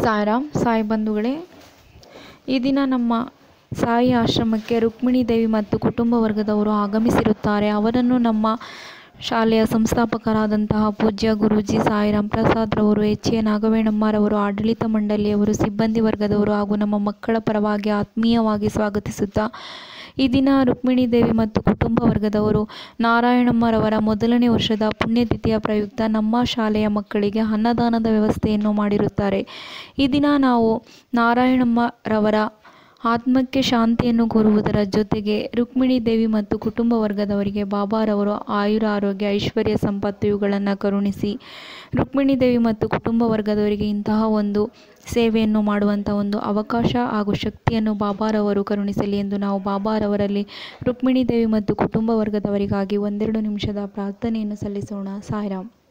ಸಾಯಿರಾಮ್ ಸಾಯಿ ಬಂಧುಗಳೇ ಈ ದಿನ ನಮ್ಮ ಸಾಯಿ ಆಶ್ರಮಕ್ಕೆ ರುಕ್ಮಿಣಿ ದೇವಿ ಮತ್ತು ಕುಟುಂಬ ವರ್ಗದವರು ಆಗಮಿಸಿರುತ್ತಾರೆ ಅವರನ್ನು ನಮ್ಮ ಶಾಲೆಯ ಸಂಸ್ಥಾಪಕರಾದಂತಹ ಪೂಜ್ಯ ಗುರೂಜಿ ಸಾಯಿರಾಮ್ ಪ್ರಸಾದ್ರವರು ಎಚ್ ಎ ನಾಗವೇಣಮ್ಮರವರು ಆಡಳಿತ ಮಂಡಳಿಯವರು ಸಿಬ್ಬಂದಿ ವರ್ಗದವರು ಹಾಗೂ ನಮ್ಮ ಮಕ್ಕಳ ಪರವಾಗಿ ಆತ್ಮೀಯವಾಗಿ ಸ್ವಾಗತಿಸುತ್ತಾ ಈ ದಿನ ರುಕ್ಮಿಣಿ ದೇವಿ ಮತ್ತು ಕುಟುಂಬ ವರ್ಗದವರು ನಾರಾಯಣಮ್ಮರವರ ಮೊದಲನೇ ವರ್ಷದ ಪುಣ್ಯತಿಥಿಯ ಪ್ರಯುಕ್ತ ನಮ್ಮ ಶಾಲೆಯ ಮಕ್ಕಳಿಗೆ ಅನ್ನದಾನದ ವ್ಯವಸ್ಥೆಯನ್ನು ಮಾಡಿರುತ್ತಾರೆ ಈ ದಿನ ನಾವು ನಾರಾಯಣಮ್ಮರವರ ಆತ್ಮಕ್ಕೆ ಶಾಂತಿಯನ್ನು ಕೋರುವುದರ ಜೊತೆಗೆ ರುಕ್ಮಿಣಿ ದೇವಿ ಮತ್ತು ಕುಟುಂಬ ವರ್ಗದವರಿಗೆ ಬಾಬಾರವರು ಆಯುರ ಆರೋಗ್ಯ ಐಶ್ವರ್ಯ ಸಂಪತ್ತು ಇವುಗಳನ್ನು ಕರುಣಿಸಿ ರುಕ್ಮಿಣಿ ದೇವಿ ಮತ್ತು ಕುಟುಂಬ ವರ್ಗದವರಿಗೆ ಇಂತಹ ಒಂದು ಸೇವೆಯನ್ನು ಮಾಡುವಂಥ ಒಂದು ಅವಕಾಶ ಹಾಗೂ ಶಕ್ತಿಯನ್ನು ಬಾಬಾರವರು ಕರುಣಿಸಲಿ ಎಂದು ನಾವು ಬಾಬಾರವರಲ್ಲಿ ರುಕ್ಮಿಣಿ ದೇವಿ ಮತ್ತು ಕುಟುಂಬ ವರ್ಗದವರಿಗಾಗಿ ಒಂದೆರಡು ನಿಮಿಷದ ಪ್ರಾರ್ಥನೆಯನ್ನು ಸಲ್ಲಿಸೋಣ ಸಾಯಿರಾಮ್